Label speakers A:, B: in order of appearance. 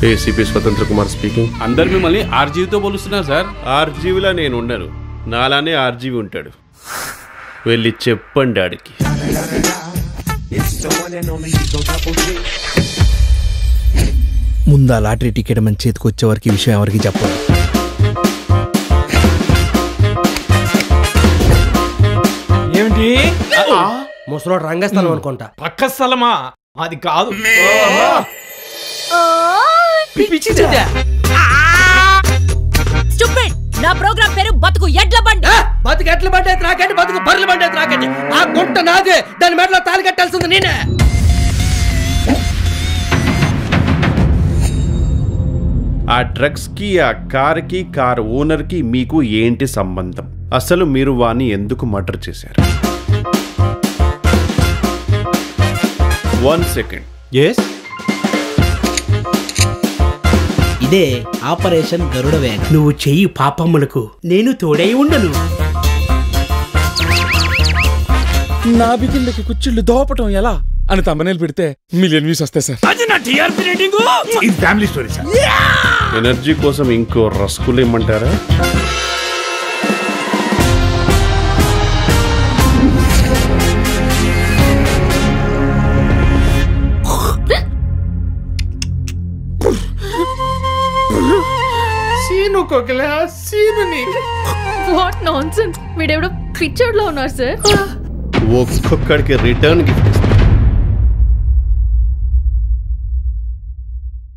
A: ACP స్వతంత్ర Kumar speaking
B: అందరు మిమ్మల్ని ఆర్జీవితో పోలుస్తున్నారు సార్
A: ఆర్జీవిలా నేను ఉండను నాలానే ఆర్జీవి ఉంటాడు వెళ్ళి చెప్పండి ఆడికి
C: ముందు ఆ లాటరీ టికెట్ మన చేతికి వచ్చే వరకు ఈ విషయం ఎవరికి చెప్పదు
D: ఏమిటి
E: ముసలోడు రంగస్థలం అనుకుంటా
D: పక్క స్థలమా అది కాదు
F: స్టూపిడ్ నా ప్రోగ్రామ్ పేరు బతుకు ఎడ్ల బండి
E: బతుకు ఎట్ల బండి అయితే రాకండి బతుకు బర్రెల బండి అయితే రాకండి ఆ గుంట నాదే దాని మెడలో తాలి కట్టాల్సింది నేనే
A: ఆ డ్రగ్స్ కి ఆ కార్ కి కార్ ఓనర్ కి మీకు ఏంటి సంబంధం అసలు మీరు వాణ్ణి ఎందుకు మర్డర్ చేశారు వన్ సెకండ్
D: ఎస్
C: ఇదే ఆపరేషన్ గరుడ వేగ నువ్వు చెయ్యి పాపమ్మలకు నేను తోడై ఉండను
G: నా బిగిన్లకి కుచ్చిళ్ళు దోపటం ఎలా అని తమ్మనేలు పెడితే మిలియన్ వ్యూస్ వస్తాయి సార్
D: ఇది ఫ్యామిలీ స్టోరీ సార్
A: ఎనర్జీ కోసం ఇంకో రస్కులు ఇమ్మంటారా
D: సీను కొకిలా సీనుని
F: వాట్ నాన్ సెన్స్ వీడెవడో పిక్చర్ లో ఉన్నారు సార్
A: ఒక్కొక్కడికి రిటర్న్ గిఫ్ట్